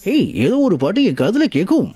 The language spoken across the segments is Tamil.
ஏய் ஏதோ ஒரு பாட்டு என் காதுல கேட்கும்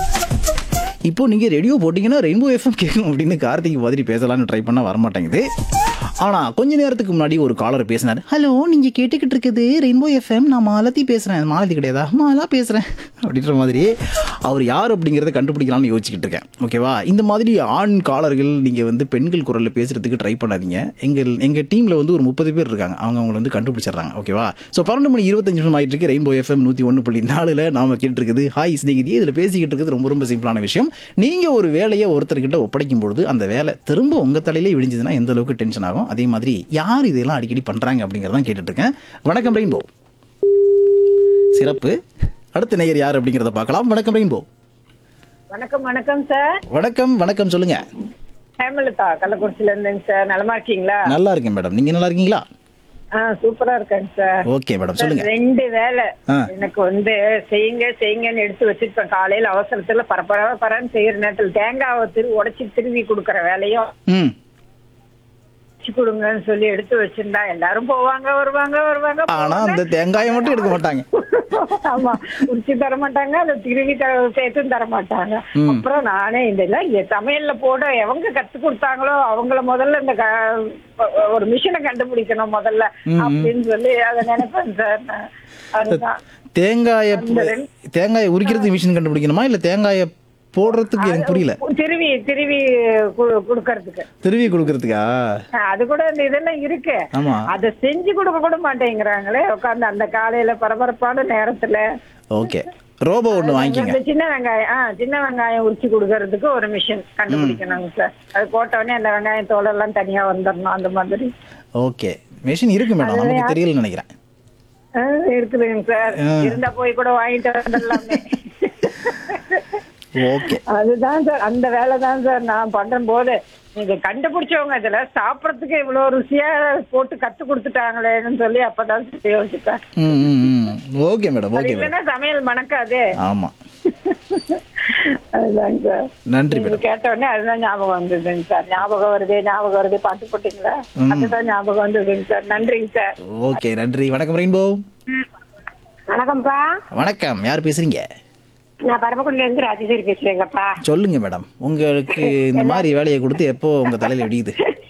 இப்போ நீங்க ரேடியோ போட்டீங்கன்னா ரெயின்போ எஃப்எம் கேட்கும் அப்படின்னு கார்த்திக் மாதிரி பேசலாம்னு ட்ரை பண்ணா வரமாட்டேங்குது ஆனா கொஞ்ச நேரத்துக்கு முன்னாடி ஒரு காலர் பேசினார் ஹலோ நீங்க கேட்டுக்கிட்டு இருக்குது ரெயின்போ எஃப்எம் நான் மாலத்தி பேசுறேன் மாலத்தி கிடையாதா மாலா பேசுறேன் அப்படின்ற மாதிரி அவர் யார் அப்படிங்கிறத கண்டுபிடிக்கலாம்னு யோசிச்சுக்கிட்டு இருக்கேன் ஓகேவா இந்த மாதிரி ஆண் காலர்கள் நீங்க வந்து பெண்கள் குரல்ல பேசுறதுக்கு ட்ரை பண்ணாதீங்க எங்கள் எங்க டீம்ல வந்து ஒரு முப்பது பேர் இருக்காங்க அவங்க அவங்களை வந்து கண்டுபிடிச்சிடுறாங்க ஓகேவா ஸோ பன்னெண்டு மணி இருபத்தஞ்சு நிமிஷம் ஆயிட்டு இருக்கு ரெயின்போ எஃப்எம் நூற்றி ஒன்று புள்ளி நாலுல நாம கேட்டு இருக்குது ஹாய் ஸ்நேகிதி இதில் பேசிக்கிட்டு இருக்குது ரொம்ப ரொம்ப சிம்பிளான விஷயம் நீங்க ஒரு வேலையை ஒருத்தர்கிட்ட ஒப்படைக்கும் பொழுது அந்த வேலை திரும்ப உங்க தலையிலே விழிஞ்சதுன்னா எந்த அளவுக்கு டென்ஷன் ஆகும் அதே மாதிரி யார் இதெல்லாம் அடிக்கடி பண்றாங்க அப்படிங்கிறதான் கேட்டுட்டு இருக்கேன் வணக்கம் ரெயின்போ சிறப்பு அடுத்த நேயர் யார் அப்படிங்கிறத பார்க்கலாம் வணக்கம் ரெயின்போ வணக்கம் வணக்கம் சார் வணக்கம் வணக்கம் சொல்லுங்க ஹேமலதா கள்ளக்குறிச்சில இருந்தேங்க சார் நலமா இருக்கீங்களா நல்லா இருக்கேன் மேடம் நீங்க நல்லா இருக்கீங்களா ஆ சூப்பரா இருக்கேங்க சார் ஓகே மேடம் சார், சொல்லுங்க ரெண்டு வேலை ஆ. எனக்கு வந்து செய்யுங்க செய்யுங்கன்னு எடுத்து வச்சிருப்பேன் காலையில அவசரத்துல பரபர பரன்னு செய்யற நேரத்துல தேங்காவை திரு உடைச்சி திருவி கொடுக்கற வேலையும் ம் வச்சு கொடுங்கன்னு சொல்லி எடுத்து வச்சிருந்தா எல்லாரும் போவாங்க வருவாங்க வருவாங்க ஆனா அந்த தேங்காயை மட்டும் எடுக்க மாட்டாங்க ஆமா உரிச்சு தர மாட்டாங்க அதை திருவி த- சேர்த்தும் தர மாட்டாங்க அப்புறம் நானே இந்த எல்லாம் இங்க சமையல்ல போட எவங்க கத்து கொடுத்தாங்களோ அவங்கள முதல்ல இந்த க- ஒரு மிஷினை கண்டுபிடிக்கணும் முதல்ல அப்படின்னு சொல்லி அதை நினைப்பேன் சார் நான். அதுதான் தேங்காயை அந்த ரெண்டு- தேங்காயை உரிக்கிறதுக்கு மிஷின் கண்டுபிடிக்கணுமா இல்ல தேங்காயை போடுறதுக்கு எனக்கு புரியல திருவி திருவி கு- கொடுக்கறதுக்கு திருவி கொடுக்கறதுக்கா அது கூட இந்த இதெல்லாம் இருக்கு ஆமா அதை செஞ்சு கொடுக்க கூட மாட்டேங்கிறாங்களே உட்கார்ந்து அந்த காலையில பரபரப்பான நேரத்துல ஓகே ரோபோ ஒன்று வாங்கிக்கங்க இந்த சின்ன வெங்காயம் ஆ சின்ன வெங்காயம் உரிச்சு கொடுக்கறதுக்கு ஒரு மிஷின் கண்டுபிடிக்கணுங்க சார் அது போட்ட உடனே அந்த வெங்காயம் தோலெல்லாம் தனியா வந்துடணும் அந்த மாதிரி ஓகே மிஷின் இருக்கு மேடம் நமக்கு தெரியலன்னு நினைக்கிறேன் ஆ, இருக்குதுங்க சார் ஆ. இருந்தா போய் கூட வாங்கிட்டு வந்துடலாமே ஓகே அதுதான் சார் அந்த வேலை தான் சார் நான் பண்ற போது நீங்க கண்டுபிடிச்சவங்க இதுல சாப்பிடறதுக்கு இவ்வளவு ருசியா போட்டு கத்து கொடுத்துட்டாங்களேன்னு சொல்லி அப்பதான் சார் யோசிப்பேன் ம் ம் ம் ஓகே மேடம் அது ஓகே மேடம் இல்லைன்னா சமையல் மணக்காதே ஆமா அதுதாங்க சார் நன்றி நீங்க மேடம் கேட்ட உடனே அதுதான் ஞாபகம் வந்ததுங்க சார் ஞாபகம் வருது ஞாபகம் வருது பாட்டு போட்டீங்களா அதுதான் ஞாபகம் வந்ததுங்க சார் நன்றிங்க சார் ஓகே நன்றி வணக்கம் ரெயின்போ வணக்கம்ப்பா வணக்கம் யார் பேசுறீங்க நான் பரமக்குடில இருந்து ராஜேஸ்வரி பேசுறேங்கப்பா சொல்லுங்க மேடம் உங்களுக்கு இந்த மாதிரி வேலையை கொடுத்து எப்போ உங்க தலையில வெடிக்குது